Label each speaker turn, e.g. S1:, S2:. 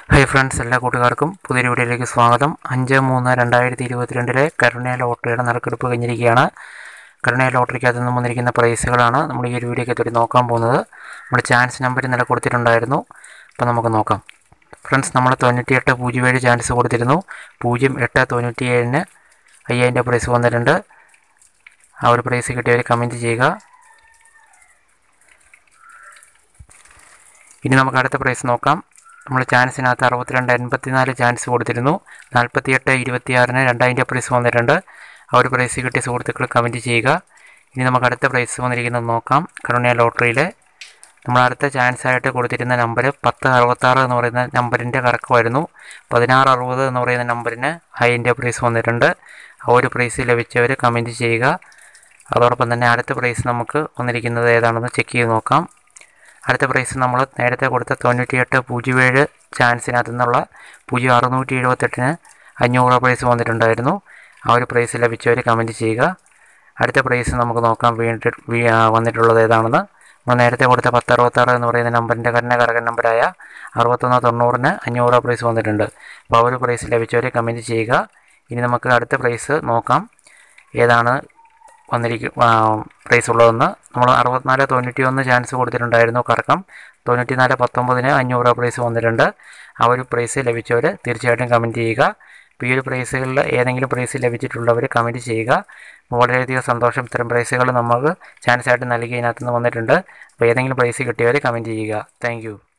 S1: hi friends എല്ലാ കൂട്ടുകാർക്കും പുതിയൊരു വീഡിയോയിലേക്ക് സ്വാഗതം അഞ്ച് മൂന്ന് രണ്ടായിരത്തി ഇരുപത്തിരണ്ടിലെ കരുണയ ലോട്ടറിയുടെ നറുക്കെടുപ്പ് കഴിഞ്ഞിരിക്കുകയാണ് കരുണയ ലോട്ടറിക്കകത്ത് നിന്ന് വന്നിരിക്കുന്ന പ്രൈസുകളാണ് നമ്മൾ ഈ ഒരു വീഡിയോയ്ക്കകത്തോട്ട് നോക്കാൻ പോകുന്നത് നമ്മുടെ ചാൻസ് നമ്പർ ഇന്നലെ കൊടുത്തിട്ടുണ്ടായിരുന്നു അപ്പോൾ നമുക്ക് നോക്കാം ഫ്രണ്ട്സ് നമ്മൾ തൊണ്ണൂറ്റിയെട്ട് പൂജ്യം ഏഴ് ചാൻസ് കൊടുത്തിരുന്നു പൂജ്യം എട്ട് തൊണ്ണൂറ്റി ഏഴിന് അയ്യായിരം രൂപ പ്രൈസ് വന്നിട്ടുണ്ട് ആ ഒരു പ്രൈസ് കിട്ടിയവർ കമൻറ്റ് ചെയ്യുക ഇനി നമുക്ക് അടുത്ത പ്രൈസ് നോക്കാം നമ്മൾ ചാൻസിനകത്ത് അറുപത്തിരണ്ട് എൺപത്തിനാല് ചാൻസ് കൊടുത്തിരുന്നു നാൽപ്പത്തിയെട്ട് ഇരുപത്തിയാറിന് രണ്ടായിരം രൂപ പ്രൈസ് വന്നിട്ടുണ്ട് ആ ഒരു പ്രൈസ് കിട്ടിയ സുഹൃത്തുക്കൾ കമൻറ്റ് ചെയ്യുക ഇനി നമുക്ക് അടുത്ത പ്രൈസ് വന്നിരിക്കുന്നത് നോക്കാം കരുണയ ലോട്ടറിയിലെ നമ്മൾ അടുത്ത ചാൻസ് ആയിട്ട് കൊടുത്തിരുന്ന നമ്പർ പത്ത് അറുപത്താറ് എന്ന് പറയുന്ന നമ്പറിൻ്റെ കറക്കമായിരുന്നു പതിനാറ് അറുപത് എന്ന് പറയുന്ന നമ്പറിന് ഹൈൻ്റെ പ്രൈസ് വന്നിട്ടുണ്ട് ആ ഒരു പ്രൈസ് ലഭിച്ചവർ കമൻറ്റ് ചെയ്യുക അതോടൊപ്പം തന്നെ അടുത്ത പ്രൈസ് നമുക്ക് വന്നിരിക്കുന്നത് ഏതാണെന്ന് ചെക്ക് ചെയ്ത് നോക്കാം അടുത്ത പ്രൈസ് നമ്മൾ നേരത്തെ കൊടുത്ത തൊണ്ണൂറ്റിയെട്ട് പൂജ്യം ഏഴ് ചാൻസിനകത്തു നിന്നുള്ള പൂജ്യം അറുന്നൂറ്റി എഴുപത്തെട്ടിന് അഞ്ഞൂറ് രൂപ പ്രൈസ് വന്നിട്ടുണ്ടായിരുന്നു ആ ഒരു പ്രൈസ് ലഭിച്ചവർ കമൻറ്റ് ചെയ്യുക അടുത്ത പ്രൈസ് നമുക്ക് നോക്കാം വീണ്ടും വീ- ആ, വന്നിട്ടുള്ളത് ഏതാണെന്ന് നമ്മൾ നേരത്തെ കൊടുത്ത പത്ത് അറുപത്താറ് എന്ന് പറയുന്ന നമ്പറിൻ്റെ കന്നെ കറകൻ നമ്പറായ അറുപത്തൊന്ന് തൊണ്ണൂറിന് അഞ്ഞൂറ് രൂപ പ്രൈസ് വന്നിട്ടുണ്ട് അപ്പോൾ ആ ഒരു പ്രൈസ് ലഭിച്ചവരെ കമൻറ്റ് ചെയ്യുക ഇനി നമുക്ക് അടുത്ത പ്രൈസ് നോക്കാം ഏതാണ് വന്നിരിക്കും പ്രൈസ് ഉള്ളതെന്ന് നമ്മൾ അറുപത്തിനാല് തൊണ്ണൂറ്റി ഒന്ന് ചാൻസ് കൊടുത്തിട്ടുണ്ടായിരുന്നു കറക്കം തൊണ്ണൂറ്റി നാല് പത്തൊമ്പതിന് അഞ്ഞൂറ് രൂപ പ്രൈസ് വന്നിട്ടുണ്ട് ആ ഒരു പ്രൈസ് ലഭിച്ചവർ തീർച്ചയായിട്ടും കമൻറ്റ് ചെയ്യുക അപ്പോൾ ഈ ഒരു പ്രൈസുകളിൽ ഏതെങ്കിലും പ്രൈസ് ലഭിച്ചിട്ടുള്ളവർ കമൻറ്റ് ചെയ്യുക വളരെയധികം സന്തോഷം ഇത്തരം പ്രൈസുകൾ നമുക്ക് ചാൻസ് ആയിട്ട് നൽകി ഇതിനകത്തുനിന്ന് വന്നിട്ടുണ്ട് അപ്പോൾ ഏതെങ്കിലും പ്രൈസ് കിട്ടിയവർ കമൻറ്റ് ചെയ്യുക താങ്ക്